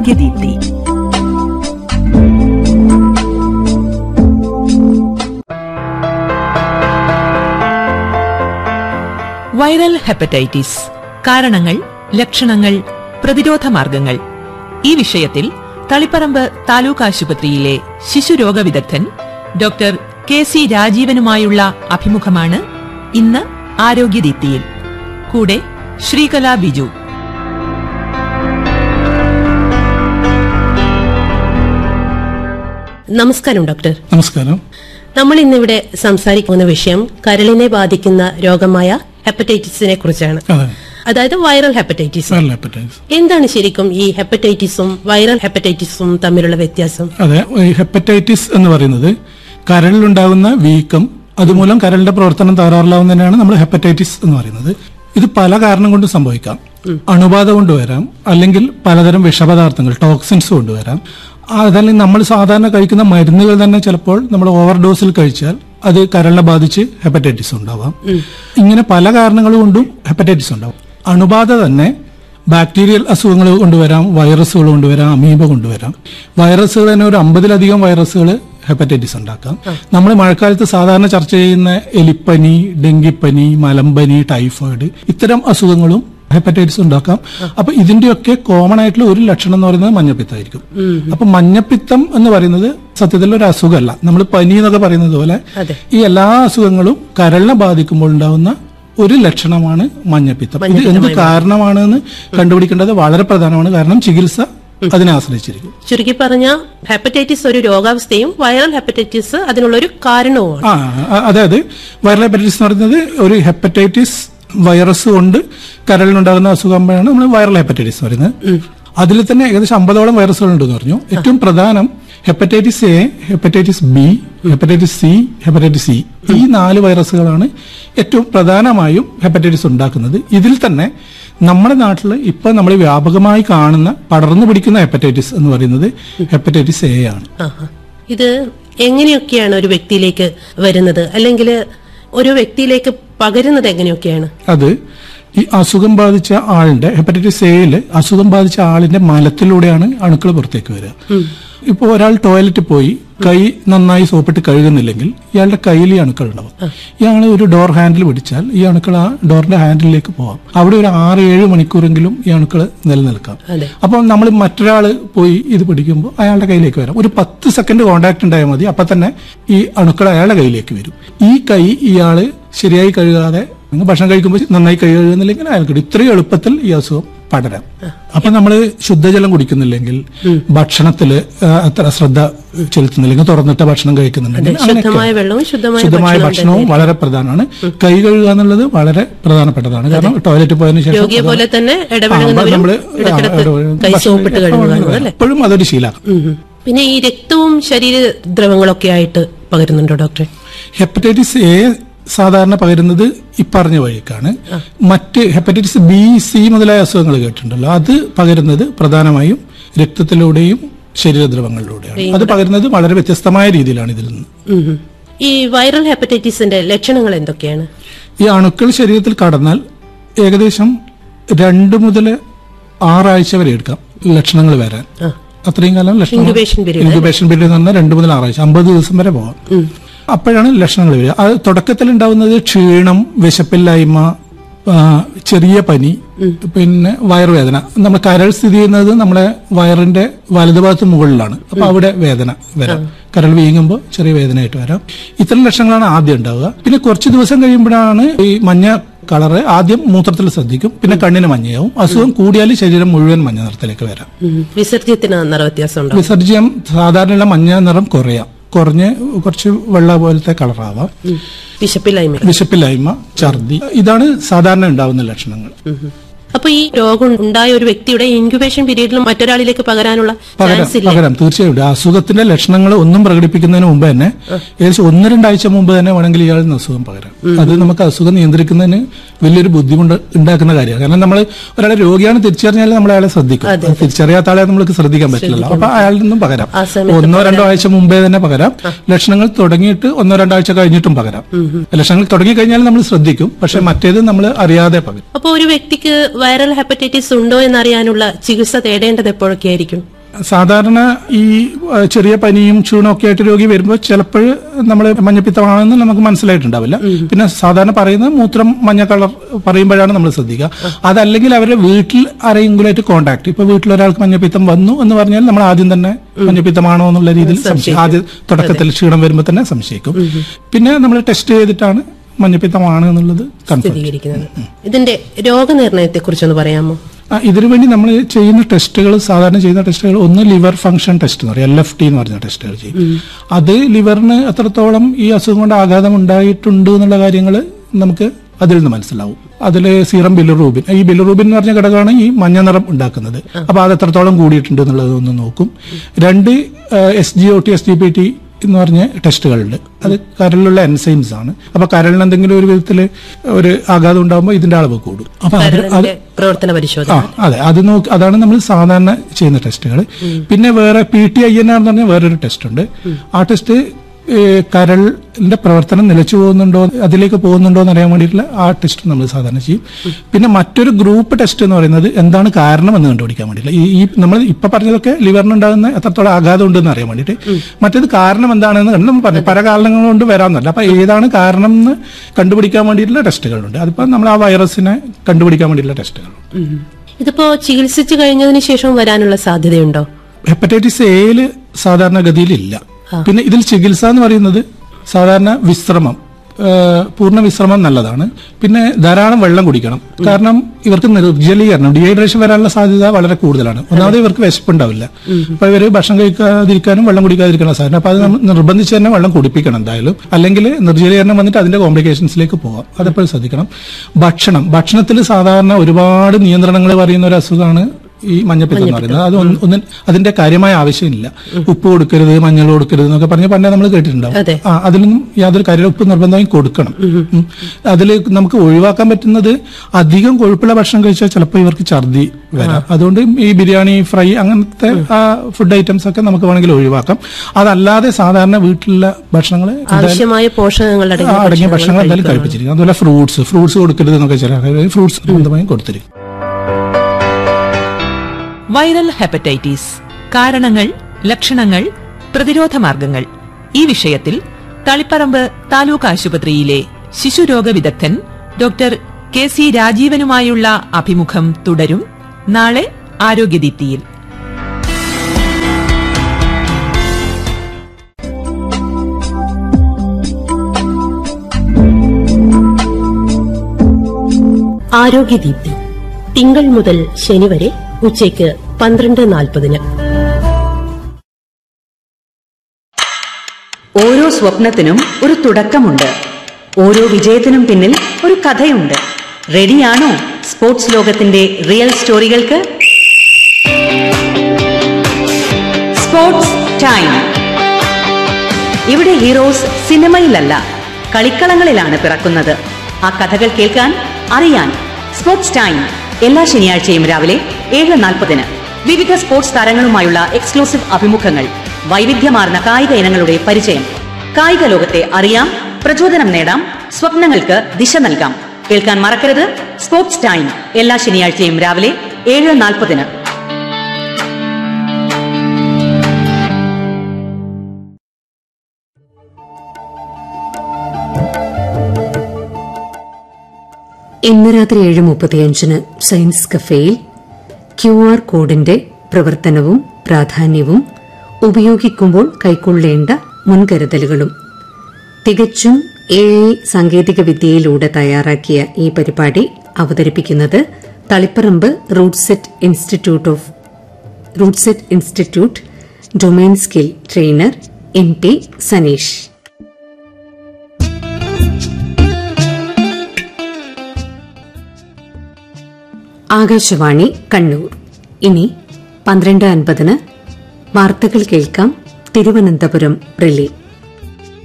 ആരോഗ്യദീപ്തി viral hepatitis കാരണങ്ങൾ ലക്ഷണങ്ങൾ പ്രതിരോധ മാർഗങ്ങൾ ഈ വിഷയത്തിൽ തളിപ്പറമ്പ് താലൂക്ക് ആശുപത്രിയിലെ ശിശുരോഗ വിദഗ്ധൻ ഡോക്ടർ കെ സി രാജീവനുമായുള്ള അഭിമുഖമാണ് ഇന്ന് ആരോഗ്യദീപ്തിയിൽ കൂടെ ശ്രീകല ബിജു നമസ്കാരം ഡോക്ടർ നമസ്കാരം നമ്മൾ ഇന്നിവിടെ സംസാരിക്കുന്ന വിഷയം കരളിനെ ബാധിക്കുന്ന രോഗമായ ഹെപ്പറ്റൈറ്റിസിനെ കുറിച്ചാണ് അതെ അതായത് വൈറൽ ഹെപ്പറ്റൈറ്റിസ് വൈറൽ ഹെപ്പറ്റൈറ്റിസ് എന്താണ് ശരിക്കും ഈ ഹെപ്പറ്റൈറ്റിസും വൈറൽ ഹെപ്പറ്റൈറ്റിസും തമ്മിലുള്ള വ്യത്യാസം അതെ ഈ ഹെപ്പറ്റൈറ്റിസ് എന്ന് പറയുന്നത് കരളിലുണ്ടാകുന്ന വീക്കം അതുമൂലം കരളിന്റെ പ്രവർത്തനം തകരാറിലാവുന്നതിനാണ് നമ്മൾ ഹെപ്പറ്റൈറ്റിസ് എന്ന് പറയുന്നത് ഇത് പല കാരണം കൊണ്ട് സംഭവിക്കാം അണുബാധ കൊണ്ടുവരാം അല്ലെങ്കിൽ പലതരം വിഷപദാർത്ഥങ്ങൾ ടോക്സിൻസ് കൊണ്ടുവരാം അതല്ലെങ്കിൽ നമ്മൾ സാധാരണ കഴിക്കുന്ന മരുന്നുകൾ തന്നെ ചിലപ്പോൾ നമ്മൾ ഓവർഡോസിൽ കഴിച്ചാൽ അത് കരളിനെ ബാധിച്ച് ഹെപ്പറ്റൈറ്റിസ് ഉണ്ടാവാം ഇങ്ങനെ പല കാരണങ്ങൾ കൊണ്ടും ഹെപ്പറ്റൈറ്റിസ് ഉണ്ടാവും അണുബാധ തന്നെ ബാക്ടീരിയൽ അസുഖങ്ങൾ കൊണ്ടുവരാം വൈറസുകൾ കൊണ്ടുവരാം അമീബ കൊണ്ടുവരാം വൈറസുകൾ തന്നെ ഒരു അമ്പതിലധികം വൈറസുകൾ ഹെപ്പറ്റൈറ്റിസ് ഉണ്ടാക്കാം നമ്മൾ മഴക്കാലത്ത് സാധാരണ ചർച്ച ചെയ്യുന്ന എലിപ്പനി ഡെങ്കിപ്പനി മലമ്പനി ടൈഫോയിഡ് ഇത്തരം അസുഖങ്ങളും ഹെപ്പറ്റൈറ്റിസ് ഉണ്ടാക്കാം അപ്പൊ ഇതിന്റെയൊക്കെ കോമൺ ആയിട്ടുള്ള ഒരു ലക്ഷണം എന്ന് പറയുന്നത് മഞ്ഞപ്പിത്തമായിരിക്കും അപ്പൊ മഞ്ഞപ്പിത്തം എന്ന് പറയുന്നത് സത്യത്തിൽ ഒരു അസുഖമല്ല നമ്മൾ പനി എന്നൊക്കെ പറയുന്നത് പോലെ അതെ. ഈ എല്ലാ അസുഖങ്ങളും കരളിനെ ബാധിക്കുമ്പോൾ ഉണ്ടാവുന്ന ഒരു ലക്ഷണമാണ് മഞ്ഞപ്പിത്തം ഇത് എന്ത് കാരണമാണെന്ന് കണ്ടുപിടിക്കേണ്ടത് വളരെ പ്രധാനമാണ് കാരണം ചികിത്സ അതിനെ ആശ്രയിച്ചിരിക്കും ചുരുക്കി പറഞ്ഞ ഹെപ്പറ്റൈറ്റിസ് ഒരു രോഗാവസ്ഥയും വൈറൽ ഹെപ്പറ്റൈറ്റിസ് അതിനുള്ള ഒരു കാരണവുമാണ് ആ അ- അതായത് വൈറൽ ഹെപ്പറ്റൈറ്റിസ് എന്ന് പറയുന്നത് ഒരു ഹെപ്പറ്റൈറ്റിസ് വൈറസ് കൊണ്ട് കരളിനുണ്ടാകുന്ന അസുഖമാണ് നമ്മൾ വൈറൽ ഹെപ്പറ്റൈറ്റിസ് എന്ന് പറയുന്നത് അതിൽ തന്നെ ഏകദേശം അമ്പതോളം വൈറസുകൾ ഉണ്ടെന്ന് പറഞ്ഞു ഏറ്റവും പ്രധാനം hepatitis A hepatitis B hepatitis C hepatitis C ഈ നാല് വൈറസുകളാണ് ഏറ്റവും പ്രധാനമായും ഹെപ്പറ്റൈറ്റിസ് ഉണ്ടാക്കുന്നത് ഇതിൽ തന്നെ നമ്മുടെ നാട്ടിൽ ഇപ്പൊ നമ്മൾ വ്യാപകമായി കാണുന്ന പടർന്നു പിടിക്കുന്ന ഹെപ്പറ്റൈറ്റിസ് എന്ന് പറയുന്നത് ഹെപ്പറ്റൈറ്റിസ് എ ആണ് ആഹാ. ഇത് എങ്ങനെയൊക്കെയാണ് ഒരു വ്യക്തിയിലേക്ക് വരുന്നത് അല്ലെങ്കിൽ ഒരു വ്യക്തിയിലേക്ക് പകരുന്നത് എങ്ങനെയൊക്കെയാണ് അത് ഈ അസുഖം ബാധിച്ച ആളിന്റെ ഹെപ്പറ്റൈറ്റിസ് എയിൽ അസുഖം ബാധിച്ച ആളിന്റെ മലത്തിലൂടെയാണ് അണുക്കൾ പുറത്തേക്ക് വരിക ഇപ്പോൾ ഒരാൾ ടോയ്ലറ്റിൽ പോയി കൈ നന്നായി സോപ്പിട്ട് കഴുകുന്നില്ലെങ്കിൽ ഇയാളുടെ കയ്യിൽ ഈ അണുക്കൾ ഉണ്ടാവും ഇയാൾ ഒരു ഡോർ ഹാൻഡിൽ പിടിച്ചാൽ ഈ അണുക്കൾ ആ ഡോറിന്റെ ഹാൻഡിലേക്ക് പോവാം അവിടെ ഒരു ആറ് ഏഴ് മണിക്കൂറെങ്കിലും ഈ അണുക്കൾ നിലനിൽക്കാം അതെ. അപ്പോൾ നമ്മൾ മറ്റൊരാൾ പോയി ഇത് പിടിക്കുമ്പോൾ അയാളുടെ കയ്യിലേക്ക് വരാം ഒരു പത്ത് സെക്കൻഡ് കോണ്ടാക്ട് ഉണ്ടായാൽ മതി അപ്പൊ തന്നെ ഈ അണുക്കൾ അയാളുടെ കയ്യിലേക്ക് വരും ഈ കൈ ഇയാള് ശരിയായി കഴുകാതെ നിങ്ങൾ ഭക്ഷണം കഴിക്കുമ്പോൾ നന്നായി കൈ കഴുകുന്നില്ലെങ്കിൽ അയാൾക്ക് ഇത്രയും എളുപ്പത്തിൽ ഈ അസുഖം പടരാം അപ്പൊ നമ്മൾ ശുദ്ധജലം കുടിക്കുന്നില്ലെങ്കിൽ ഭക്ഷണത്തില് ആ, അത്ര ശ്രദ്ധ ചെലുത്തുന്നില്ലെങ്കിൽ തുറന്നിട്ട ഭക്ഷണം കഴിക്കുന്നുണ്ടെങ്കിൽ അങ്ങനെയൊക്കെ. ശുദ്ധമായ വെള്ളവും ശുദ്ധമായ ശുദ്ധമായ ഭക്ഷണവും ഭക്ഷണവും വളരെ പ്രധാനമാണ് കൈ കഴുകുക എന്നുള്ളത് വളരെ പ്രധാനപ്പെട്ടതാണ് കാരണം ടോയ്ലറ്റിൽ പോയതിനു ശേഷം രോഗിയെ അത് പോലെ തന്നെ ആ, ഇടപഴകുന്നവരും നമ്മള് ഇടക്കിടക്ക് ആ, കൈ ഭക്ഷണം സോപ്പിട്ട് കഴുകുക എന്നുള്ളത് അല്ലേ എപ്പോഴും അതൊരു ശീലമാണ് ഉം ഉം. പിന്നെ ഈ രക്തവും ശരീര ദ്രവങ്ങളൊക്കെ ആയിട്ട് പകരുന്നുണ്ടോ ഡോക്ടറെ ഹെപ്പറ്റൈറ്റിസ് എ സാധാരണ പകരുന്നത് ഈ പറഞ്ഞ വഴിക്കാണ് മറ്റ് ഹെപ്പറ്റൈറ്റിസ് ബി സി മുതലായ അസുഖങ്ങൾ കേട്ടിട്ടുണ്ടല്ലോ അത് പകരുന്നത് പ്രധാനമായും രക്തത്തിലൂടെയും ശരീരദ്രവങ്ങളിലൂടെയാണ് അത് പകരുന്നത് വളരെ വ്യത്യസ്തമായ രീതിയിലാണ് ഇതിൽ നിന്ന് ഉം ഉം. ഈ വൈറൽ ഹെപ്പറ്റൈറ്റിസിന്റെ ലക്ഷണങ്ങൾ എന്തൊക്കെയാണ് ഈ അണുക്കൾ ശരീരത്തിൽ കടന്നാൽ ഏകദേശം രണ്ട് മുതൽ ആറാഴ്ച വരെ എടുക്കാം ലക്ഷണങ്ങൾ വരാൻ ആ. അത്രയും കാലം ലക്ഷണങ്ങൾ Incubation period, ഇൻക്യുബേഷൻ പീരീഡ് എന്ന് പറഞ്ഞാൽ രണ്ട് മുതൽ ആറാഴ്ച അമ്പത് ദിവസം വരെ പോകാം അപ്പോഴാണ് ലക്ഷണങ്ങൾ വരിക അത് തുടക്കത്തിൽ ഉണ്ടാവുന്നത് ക്ഷീണം വിശപ്പില്ലായ്മ ആ, ചെറിയ പനി പിന്നെ വയറുവേദന നമ്മൾ കരൾ സ്ഥിതി ചെയ്യുന്നത് നമ്മളെ വയറിന്റെ വലതുഭാഗത്ത് മുകളിലാണ് അപ്പൊ അവിടെ വേദന വരാം കരൾ വീങ്ങുമ്പോൾ ചെറിയ വേദനയായിട്ട് വരാം ഇത്തരം ലക്ഷണങ്ങളാണ് ആദ്യം ഉണ്ടാവുക പിന്നെ കുറച്ച് ദിവസം കഴിയുമ്പോഴാണ് ഈ മഞ്ഞ കളറ് ആദ്യം മൂത്രത്തിൽ ശ്രദ്ധിക്കും പിന്നെ കണ്ണിന് മഞ്ഞയാവും അസുഖം കൂടിയാൽ ശരീരം മുഴുവൻ മഞ്ഞ നിറത്തിലേക്ക് വരാം ഉം. വിസർജ്യത്തിന് നിറവ്യത്യാസം ഉണ്ടോ വിസർജ്യം സാധാരണയുള്ള മഞ്ഞ നിറം കുറയാം കുറഞ്ഞ് കുറച്ച് വെള്ള പോലത്തെ കളറാവാം ഉം. വിശപ്പില്ലായ്മ വിശപ്പില്ലായ്മ ഛർദി ഇതാണ് സാധാരണ ഉണ്ടാവുന്ന ലക്ഷണങ്ങൾ അപ്പൊ ഈ രോഗം ഉണ്ടായ ഒരു വ്യക്തിയുടെ ഇൻക്യുബേഷൻ പീരീഡിൽ മറ്റൊരാളിലേക്ക് പകരാനുള്ള പകരം ചാൻസ് ഇല്ല പകരം തീർച്ചയായും ഉണ്ട്. അസുഖത്തിന്റെ ലക്ഷണങ്ങൾ ഒന്നും പ്രകടിപ്പിക്കുന്നതിന് മുമ്പ് തന്നെ ഏകദേശം ഒന്ന് രണ്ടാഴ്ച മുമ്പ് തന്നെ വേണമെങ്കിൽ ഇയാളിൽ നിന്ന് അസുഖം പകരാം അത് നമുക്ക് അസുഖം നിയന്ത്രിക്കുന്നതിന് വലിയൊരു ബുദ്ധിമുട്ട് ഉണ്ടാക്കുന്ന കാര്യമാണ് കാരണം നമ്മൾ ഒരാളെ രോഗിയാണ് തിരിച്ചറിഞ്ഞാൽ നമ്മൾ അയാളെ ശ്രദ്ധിക്കും അത് തിരിച്ചറിയാത്ത ആളെ നമുക്ക് ശ്രദ്ധിക്കാൻ പറ്റില്ലല്ലോ അപ്പൊ അയാളിൽ നിന്നും പകരാം ആ സമയത്ത് ഒന്നോ രണ്ടോ ആഴ്ച മുമ്പേ തന്നെ പകരാം ലക്ഷണങ്ങൾ തുടങ്ങിയിട്ട് ഒന്നോ രണ്ടോ ആഴ്ച കഴിഞ്ഞിട്ടും പകരാം ലക്ഷണങ്ങൾ തുടങ്ങി കഴിഞ്ഞാൽ നമ്മൾ ശ്രദ്ധിക്കും പക്ഷെ മറ്റേത് നമ്മൾ അറിയാതെ പകരും അപ്പൊ ഒരു വ്യക്തിക്ക് വൈറൽ ഹെപ്പറ്റൈറ്റിസ് ഉണ്ടോ എന്നറിയാനുള്ള ചികിത്സ തേടേണ്ടത് എപ്പോഴൊക്കെ ആയിരിക്കും സാധാരണ ഈ ആ, ചെറിയ പനിയും ക്ഷീണവും ഒക്കെ ആയിട്ട് രോഗി വരുമ്പോൾ ചിലപ്പോൾ നമ്മൾ മഞ്ഞപ്പിത്തമാണെന്ന് നമുക്ക് മനസ്സിലായിട്ടുണ്ടാവില്ല പിന്നെ സാധാരണ പറയുന്നത് മൂത്രം മഞ്ഞ കളർ പറയുമ്പോഴാണ് നമ്മൾ ശ്രദ്ധിക്കുക അതല്ലെങ്കിൽ അവരുടെ വീട്ടിൽ ആരെങ്കിലുമായിട്ട് കോണ്ടാക്ട് ഇപ്പൊ വീട്ടിൽ ഒരാൾക്ക് മഞ്ഞപ്പിത്തം വന്നു എന്ന് പറഞ്ഞാൽ നമ്മൾ ആദ്യം തന്നെ മഞ്ഞപ്പിത്തമാണോ എന്നുള്ള രീതിയിൽ സംശയം ആദ്യം തുടക്കത്തിൽ ക്ഷീണം വരുമ്പോൾ തന്നെ സംശയിക്കും പിന്നെ നമ്മൾ ടെസ്റ്റ് ചെയ്തിട്ടാണ് മഞ്ഞപ്പിത്തമാണ് എന്നുള്ളത് കൺഫേം സ്ഥിരീകരിക്കുന്നത് ഇതിന്റെ രോഗനിർണയത്തെ കുറിച്ചൊന്ന് പറയാമോ ആ, ഇതിനു വേണ്ടി നമ്മൾ ചെയ്യുന്ന ടെസ്റ്റുകൾ സാധാരണ ചെയ്യുന്ന ടെസ്റ്റുകൾ ഒന്ന് ലിവർ ഫംഗ്ഷൻ ടെസ്റ്റ് എന്ന് പറയും എൽ എഫ് ടി എന്ന് പറഞ്ഞ ടെസ്റ്റുകൾ ചെയ്യും അത് ലിവറിന് എത്രത്തോളം ഈ അസുഖം കൊണ്ട് ആഘാതം ഉണ്ടായിട്ടുണ്ട് എന്നുള്ള കാര്യങ്ങൾ നമുക്ക് അതിൽ നിന്ന് മനസ്സിലാവും അതിൽ സീറം ബിലുറൂബിൻ ഈ ബിലുറൂബിൻ എന്ന് പറഞ്ഞ ഘടകമാണ് ഈ മഞ്ഞ നിറം ഉണ്ടാക്കുന്നത് അപ്പൊ അത് എത്രത്തോളം കൂടിയിട്ടുണ്ട് എന്നുള്ളത് ഒന്ന് നോക്കും രണ്ട് S G O T S G P T എന്ന് പറഞ്ഞ ടെസ്റ്റുകളുണ്ട് അത് കരളിലുള്ള എൻസൈംസ് ആണ് അപ്പൊ കരളിന് എന്തെങ്കിലും ഒരു വിധത്തിൽ ഒരു ആഘാതം ഉണ്ടാകുമ്പോൾ ഇതിന്റെ അളവ് കൂടും അപ്പൊ അത് അത് കരളിന്റെ പ്രവർത്തന പരിശോധന ആ അതെ അത് നോക്കി അതാണ് നമ്മൾ സാധാരണ ചെയ്യുന്ന ടെസ്റ്റുകൾ പിന്നെ വേറെ P T I N R എന്ന് പറഞ്ഞ വേറൊരു ടെസ്റ്റ് ഉണ്ട് ആ ടെസ്റ്റ് കരളിന്റെ പ്രവർത്തനം നിലച്ചു പോകുന്നുണ്ടോ അതിലേക്ക് പോകുന്നുണ്ടോ എന്ന് അറിയാൻ വേണ്ടിയിട്ടുള്ള ആ ടെസ്റ്റ് നമ്മൾ സാധാരണ ചെയ്യും പിന്നെ മറ്റൊരു ഗ്രൂപ്പ് ടെസ്റ്റ് എന്ന് പറയുന്നത് എന്താണ് കാരണം എന്ന് കണ്ടുപിടിക്കാൻ വേണ്ടിയില്ല ഈ ഈ നമ്മൾ ഇപ്പൊ പറഞ്ഞതൊക്കെ ലിവറിനുണ്ടാകുന്ന എത്രത്തോളം ആഘാതം ഉണ്ടെന്ന് അറിയാൻ വേണ്ടിയിട്ട് മറ്റേത് കാരണം എന്താണെന്ന് കണ്ട് നമ്മൾ പറഞ്ഞു പല കാരണങ്ങൾ കൊണ്ട് വരാമെന്നല്ല അപ്പൊ ഏതാണ് കാരണം എന്ന് കണ്ടുപിടിക്കാൻ വേണ്ടിയിട്ടുള്ള ടെസ്റ്റുകളുണ്ട് അതിപ്പോ നമ്മൾ ആ വൈറസിനെ കണ്ടുപിടിക്കാൻ വേണ്ടിയിട്ടുള്ള ടെസ്റ്റുകളുണ്ട് ഉം. ഇതിപ്പോ ചികിത്സിച്ചു കഴിഞ്ഞതിന് ശേഷം വരാനുള്ള സാധ്യതയുണ്ടോ ഹെപ്പറ്റൈറ്റിസ് എയില് സാധാരണഗതിയിൽ ഇല്ല പിന്നെ ഇതിൽ ചികിത്സ എന്ന് പറയുന്നത് സാധാരണ വിശ്രമം ഏഹ് പൂർണ്ണ വിശ്രമം നല്ലതാണ് പിന്നെ ധാരാളം വെള്ളം കുടിക്കണം കാരണം ഇവർക്ക് നിർജ്ജലീകരണം ഡീഹൈഡ്രേഷൻ വരാനുള്ള സാധ്യത വളരെ കൂടുതലാണ് ഒന്നാമത് ഇവർക്ക് വിശപ്പുണ്ടാവില്ല അപ്പൊ ഇവര് ഭക്ഷണം കഴിക്കാതിരിക്കാനും വെള്ളം കുടിക്കാതിരിക്കാനും സാധ്യത അപ്പൊ അത് നമ്മൾ നിർബന്ധിച്ച് തന്നെ വെള്ളം കുടിപ്പിക്കണം എന്തായാലും അല്ലെങ്കിൽ നിർജ്ജലീകരണം വന്നിട്ട് അതിന്റെ കോംപ്ലിക്കേഷൻസിലേക്ക് പോവാം അതെപ്പോഴും ശ്രദ്ധിക്കണം ഭക്ഷണം ഭക്ഷണത്തിൽ സാധാരണ ഒരുപാട് നിയന്ത്രണങ്ങൾ പറയുന്ന ഒരു അസുഖമാണ് ഈ മഞ്ഞപ്പിത്തം എന്ന് പറയുന്നത് അത് ഒന്ന് ഒന്ന് അതിന്റെ കാര്യമായ ആവശ്യമില്ല ഉപ്പ് കൊടുക്കരുത് മഞ്ഞൾ കൊടുക്കരുത് എന്നൊക്കെ പറഞ്ഞ് പണ്ടേ നമ്മൾ കേട്ടിട്ടുണ്ടാവും അതെ. ആ അതിലൊന്നും യാതൊരു കാര്യം ഉപ്പ് നിർബന്ധമായും കൊടുക്കണം അതിൽ നമുക്ക് ഒഴിവാക്കാൻ പറ്റുന്നത് അധികം കൊഴുപ്പുള്ള ഭക്ഷണം കഴിച്ചാൽ ചിലപ്പോൾ ഇവർക്ക് ഛർദി വരാം അതുകൊണ്ട് ഈ ബിരിയാണി ഫ്രൈ അങ്ങനത്തെ ആ ഫുഡ് ഐറ്റംസ് ഒക്കെ നമുക്ക് വേണമെങ്കിൽ ഒഴിവാക്കാം അതല്ലാതെ സാധാരണ വീട്ടിലുള്ള ഭക്ഷണങ്ങൾ ആവശ്യമായ പോഷകങ്ങൾ ആ, അടങ്ങിയ ഭക്ഷണങ്ങൾ എന്തായാലും കഴിപ്പിച്ചിരിക്കും അതുപോലെ ഫ്രൂട്ട്സ് ഫ്രൂട്ട്സ് കൊടുക്കരുത് എന്നൊക്കെ ചില ഫ്രൂട്ട്സ് നിർബന്ധമായും കൊടുത്തിരിക്കും വൈറൽ ഹെപ്പറ്റൈറ്റിസ് കാരണങ്ങൾ ലക്ഷണങ്ങൾ പ്രതിരോധ മാർഗങ്ങൾ ഈ വിഷയത്തിൽ തളിപ്പറമ്പ് താലൂക്ക് ആശുപത്രിയിലെ ശിശുരോഗ വിദഗ്ധൻ ഡോക്ടർ കെ സി രാജീവനുമായുള്ള അഭിമുഖം തുടരും നാളെ ആരോഗ്യദീപ്തിയിൽ ആരോഗ്യദീപ്തി തിങ്കൾ മുതൽ ശനി വരെ ഉച്ചയ്ക്ക് പന്ത്രണ്ട് നാൽപ്പതിന് ഓരോ സ്വപ്നത്തിനും ഒരു തുടക്കമുണ്ട് ഓരോ വിജയത്തിനും പിന്നിൽ ഒരു കഥയുണ്ട് റെഡിയാണോ സ്പോർട്സ് ലോകത്തിന്റെ റിയൽ സ്റ്റോറികൾക്ക് സ്പോർട്സ് ടൈം ഇവിടെ ഹീറോസ് സിനിമയിലല്ല കളിക്കളങ്ങളിലാണ് പിറക്കുന്നത് ആ കഥകൾ കേൾക്കാൻ അറിയാൻ സ്പോർട്സ് ടൈം എല്ലാ ശനിയാഴ്ചയും രാവിലെ ഏഴ് നാൽപ്പതിന് വിവിധ സ്പോർട്സ് താരങ്ങളുമായുള്ള എക്സ്ക്ലൂസീവ് അഭിമുഖങ്ങൾ വൈവിധ്യമാർന്ന കായിക ഇനങ്ങളുടെ പരിചയം കായിക ലോകത്തെ അറിയാം പ്രചോദനം നേടാം സ്വപ്നങ്ങൾക്ക് ദിശ നൽകാം കേൾക്കാൻ മറക്കരുത് സ്പോർട്സ് ടൈം എല്ലാ ശനിയാഴ്ചയും രാവിലെ ഏഴ് നാൽപ്പതിന് ഇന്ന് രാത്രി ഏഴ് മുപ്പത്തിയഞ്ചിന് സയൻസ് കഫേയിൽ ക്യു ആർ കോഡിന്റെ പ്രവർത്തനവും പ്രാധാന്യവും ഉപയോഗിക്കുമ്പോൾ കൈക്കൊള്ളേണ്ട മുൻകരുതലുകളും തികച്ചും എ ഐ സാങ്കേതിക വിദ്യയിലൂടെ തയ്യാറാക്കിയ ഈ പരിപാടി അവതരിപ്പിക്കുന്നത് Taliparamba RUDSET institute of RUDSET institute domain skill trainer M P Saneesh Akashvani Kannur ഇനി പന്ത്രണ്ട് അൻപതിന് വാർത്തകൾ കേൾക്കാം തിരുവനന്തപുരം റിലേ